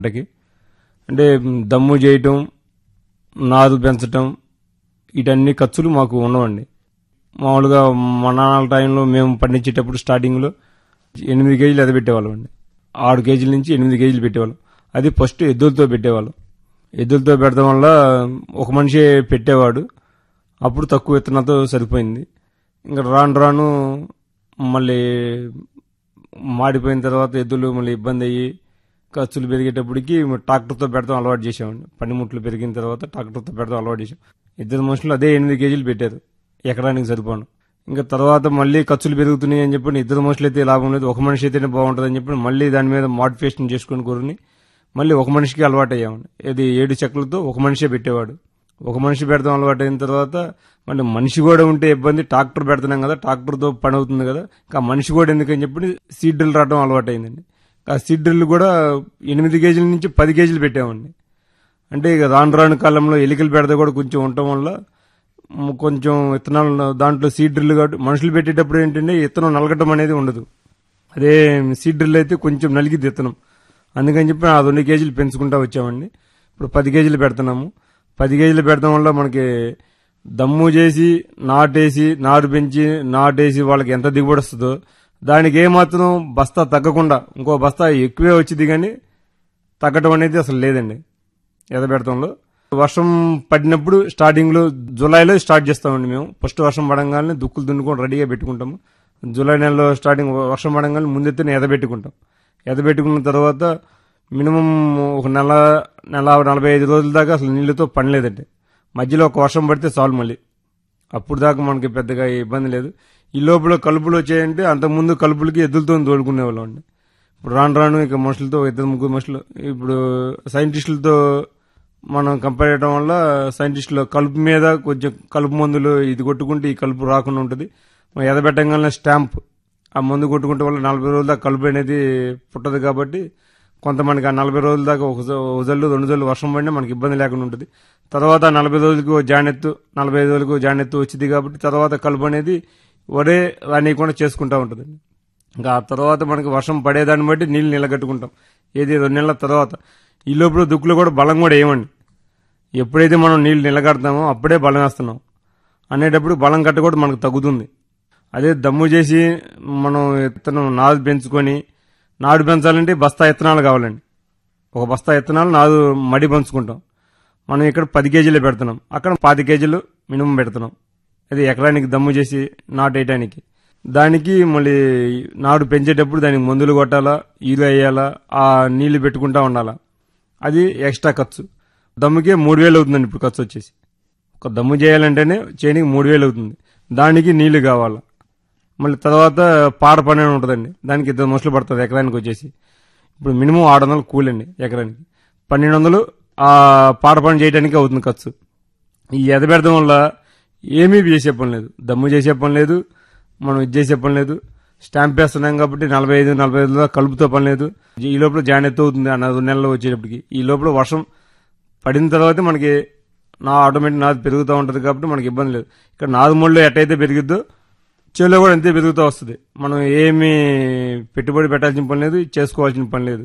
పంటకి అంటే దమ్ము చేయటం నాదు పెంచటం వీటన్ని ఖర్చులు మాకు ఉండవండి మామూలుగా మా నాన్నల టైంలో మేము పండించేటప్పుడు స్టార్టింగ్లో ఎనిమిది కేజీలు ఎద పెట్టేవాళ్ళం అండి ఆరు కేజీల నుంచి ఎనిమిది కేజీలు పెట్టేవాళ్ళం అది ఫస్ట్ ఎద్దులతో పెట్టేవాళ్ళం ఎద్దులతో పెడతాం వల్ల ఒక మనిషి పెట్టేవాడు అప్పుడు తక్కువ విత్తనాలతో సరిపోయింది ఇంకా రాను రాను మళ్ళీ మాడిపోయిన తర్వాత ఎద్దులు మళ్ళీ ఇబ్బంది అయ్యి ఖర్చులు పెరిగేటప్పటికి ట్రాక్టర్తో పెడతాం అలవాటు చేసామండి పనిముట్లు పెరిగిన తర్వాత ట్రాక్టర్తో పెడతాం అలవాటు చేసాం ఇద్దరు మనుషులు అదే ఎనిమిది కేజీలు పెట్టారు ఎకరానికి సరిపోను ఇంకా తర్వాత మళ్ళీ ఖర్చులు పెరుగుతున్నాయి అని చెప్పి ఇద్దరు మనుషులు అయితే లాభం లేదు ఒక మనిషి అయితేనే బాగుంటుంది అని చెప్పి మళ్ళీ దాని మీద మోడిఫికేషన్ చేసుకుని కూరని మళ్ళీ ఒక మనిషికి అలవాటు అయ్యామండి ఇది ఏడు చెక్కలతో ఒక మనిషే పెట్టేవాడు ఒక మనిషి పెడతాం అలవాటు అయిన తర్వాత మళ్ళీ మనిషి కూడా ఉంటే ఇబ్బంది ట్రాక్టర్ పెడుతున్నాం కదా ట్రాక్టర్తో పని అవుతుంది కదా ఇంకా మనిషి కూడా ఎందుకని చెప్పి సీడ్ డ్రిల్ రావడం అలవాటు అయిందండి ఆ సీడ్ డ్రిల్ కూడా ఎనిమిది కేజీల నుంచి పది కేజీలు పెట్టామండి అంటే ఇక రాను రాను కాలంలో ఎలికలు పెడత కూడా కొంచెం ఉండటం వల్ల మ్, కొంచెం విత్తనాలు దాంట్లో సీడ్ డ్రిల్ కాబట్టి మనుషులు పెట్టేటప్పుడు ఏంటంటే విత్తనం నలగటం అనేది ఉండదు అదే సీడ్ డ్రిల్ అయితే కొంచెం నలిగిద్ది విత్తనం అందుకని చెప్పి ఆ రెండు కేజీలు పెంచుకుంటా వచ్చామండి ఇప్పుడు పది కేజీలు పెడుతున్నాము పది కేజీలు పెడతాం వల్ల మనకి దమ్ము చేసి నాటేసి నారు పెంచి నాటేసి వాళ్ళకి ఎంత దిగుబడి వస్తుందో దానికి ఏమాత్రం బస్తా తగ్గకుండా ఇంకో బస్తా ఎక్కువే వచ్చింది కానీ తగ్గటం అనేది అసలు లేదండి ఎదబెడతంలో వర్షం పడినప్పుడు స్టార్టింగ్ లో జూలైలో స్టార్ట్ చేస్తామండి మేము ఫస్ట్ వర్షం పడంగానే దుక్కులు దున్నుకొని రెడీగా పెట్టుకుంటాము జూలై నెలలో స్టార్టింగ్ వర్షం పడంగానే ముందెత్తున ఎదబెట్టుకుంటాం ఎదబెట్టుకున్న తర్వాత మినిమం ఒక నెల నెల నలభై ఐదు రోజుల దాకా అసలు నీళ్ళతో పని లేదండి మధ్యలో ఒక వర్షం పడితే చాలు మళ్ళీ అప్పుడు దాకా మనకి పెద్దగా ఇబ్బంది లేదు ఈ లోపల కలుపులు వచ్చాయంటే అంతకుముందు కలుపులకి ఎద్దులతో తోలుకునేవాళ్ళం అండి ఇప్పుడు రాను రాను ఇక మనుషులతో ఇద్దరు ముగ్గురు మనుషులు ఇప్పుడు సైంటిస్టులతో మనం కంపేర్ చేయడం వల్ల సైంటిస్టులు కలుపు మీద కొంచెం కలుపు మందులు ఇది కొట్టుకుంటే ఈ కలుపు రాకుండా ఉంటుంది మనం ఎదబెట్టంగానే స్టాంప్ ఆ మందు కొట్టుకుంటే వల్ల నలభై రోజుల దాకా కలుపు అనేది పుట్టదు కాబట్టి కొంతమందికి ఆ నలభై రోజుల దాకా ఒక జ- ఒక జల్లు రెండు జల్లు వర్షం పడినా మనకి ఇబ్బంది లేకుండా ఉంటుంది తర్వాత నలభై రోజులకు జానెత్తు నలభై ఐదు రోజులకు జానెత్తు వచ్చింది కాబట్టి తర్వాత కలుపు అనేది ఒరే రానియకుండా చేసుకుంటా ఉంటుంది ఇంకా ఆ తర్వాత మనకి వర్షం పడేదాన్ని బట్టి నీళ్ళు నిలగట్టుకుంటాం ఏది రెండు నెలల తర్వాత ఈ లోపల దుక్కులు కూడా బలం కూడా ఏమండి ఎప్పుడైతే మనం నీళ్లు నిలగడతామో అప్పుడే బలం వేస్తున్నాం అనేటప్పుడు బలం కట్ట కూడా మనకు తగ్గుతుంది అదే దమ్ము చేసి మనం విత్తనం నాదు పెంచుకొని నాడు పెంచాలంటే బస్తా విత్తనాలు కావాలండి ఒక బస్తా విత్తనాలు నాదు మడి పంచుకుంటాం మనం ఇక్కడ పది కేజీలు పెడుతున్నాం అక్కడ పాతి కేజీలు మినిమం పెడుతున్నాం అది ఎకరానికి దమ్ము చేసి నాటు వేయడానికి దానికి మళ్ళీ నాడు పెంచేటప్పుడు దానికి మందులు కొట్టాలా ఈరు వేయాలా ఆ నీళ్లు పెట్టుకుంటా ఉండాలా అది ఎక్స్ట్రా ఖర్చు దమ్ముకే మూడు వేలు అవుతుందండి ఇప్పుడు ఖర్చు వచ్చేసి ఒక దమ్ము చేయాలంటేనే చేయనికి మూడు వేలు అవుతుంది దానికి నీళ్లు కావాలా మళ్ళీ తర్వాత పాడ పని అని ఉంటుందండి దానికి ఇద్దరు మనుషులు పడుతుంది ఎకరానికి వచ్చేసి ఇప్పుడు మినిమం ఆరు వందలు కూలండి ఎకరానికి పన్నెండు వందలు ఆ పాట పని చేయడానికి అవుతుంది ఖర్చు ఈ ఎదబెడడం వల్ల ఏమీ చేసే పని లేదు దమ్ము చేసే పని లేదు మనం ఇది చేసే పని లేదు స్టాంప్ వేస్తున్నాం కాబట్టి నలభై ఐదు నలభై ఐదు దాకా కలుపుతో పని లేదు ఈ లోపల జాయిన్ ఎత్తు అవుతుంది అన్న రెండు నెలలు వచ్చేటప్పటికి ఈ లోపల వర్షం పడిన తర్వాత మనకి నా ఆటోమేటిక్ నాది పెరుగుతూ ఉంటుంది కాబట్టి మనకి ఇబ్బంది లేదు ఇక్కడ నాదు మూడులో ఎట్టయితే పెరిగిద్దో చేలో కూడా అంతే పెరుగుతూ వస్తుంది మనం ఏమీ పెట్టుబడి పెట్టాల్సిన పని లేదు చేసుకోవాల్సిన పని లేదు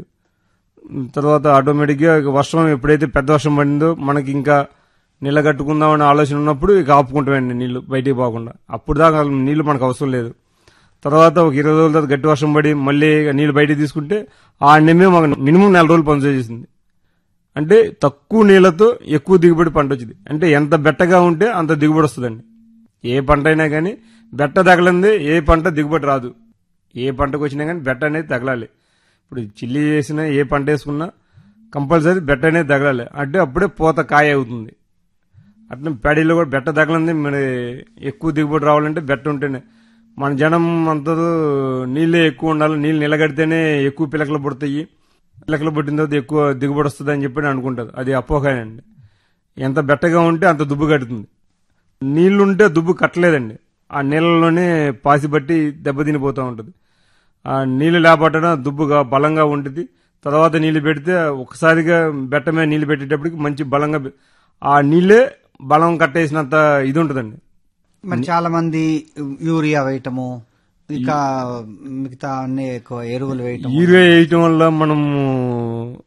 తర్వాత ఆటోమేటిక్గా ఇక వర్షం ఎప్పుడైతే పెద్ద వర్షం పడిందో మనకి ఇంకా నిలగట్టుకుందాం అనే ఆలోచన ఉన్నప్పుడు ఇక ఆపుకుంటామండి నీళ్లు బయటికి పోకుండా అప్పుడు దాకా అసలు నీళ్లు మనకు అవసరం లేదు తర్వాత ఒక ఇరవై రోజుల తర్వాత గట్టి వర్షం పడి మళ్ళీ ఇక నీళ్లు బయటికి తీసుకుంటే ఆ నిమ్మే మాకు మినిమం నెల రోజులు పనిచేసింది అంటే తక్కువ నీళ్లతో ఎక్కువ దిగుబడి పంట వచ్చింది అంటే ఎంత బెట్టగా ఉంటే అంత దిగుబడి వస్తుందండి ఏ పంట అయినా కానీ బెట్ట తగలంది ఏ పంట దిగుబడి రాదు ఏ పంటకు వచ్చినా కానీ బెట్ట అనేది తగలాలి ఇప్పుడు చిల్లి చేసినా ఏ పంట వేసుకున్నా కంపల్సరీ బెట్ట అనేది తగలాలి అంటే అప్పుడే పూత కాయ అవుతుంది అట్లా ప్యాడీలో కూడా బెట్ట తగలంది మరి ఎక్కువ దిగుబడి రావాలంటే బెట్ట ఉంటేనే మన జనం అంతా నీళ్ళే ఎక్కువ ఉండాలి నీళ్ళు నిలగడితేనే ఎక్కువ పిలకలు పుడతాయి పిలకలు పుట్టిన తర్వాత ఎక్కువ దిగుబడి వస్తుంది అని చెప్పి అనుకుంటారు అది అపోహానండి ఎంత బెట్టగా ఉంటే అంత దుబ్బు కడుతుంది నీళ్లుంటే దుబ్బు కట్టలేదండి ఆ నీళ్ళలోనే పాసి బట్టి దెబ్బతినిపోతూ ఉంటుంది ఆ నీళ్లు లేపట్టడం దుబ్బుగా బలంగా ఉంటుంది తర్వాత నీళ్లు పెడితే ఒకసారిగా బెట్ట మీద నీళ్లు పెట్టేటప్పటికి మంచి బలంగా పె- ఆ నీళ్ళే బలం కట్టేసినంత ఇది ఉంటుందండి మరి చాలా మంది యూరియా వేయటము ఇంకా మిగతా అన్ని ఎక్కువ ఎరువులు వేయటం యూరియా వేయటం వల్ల మనము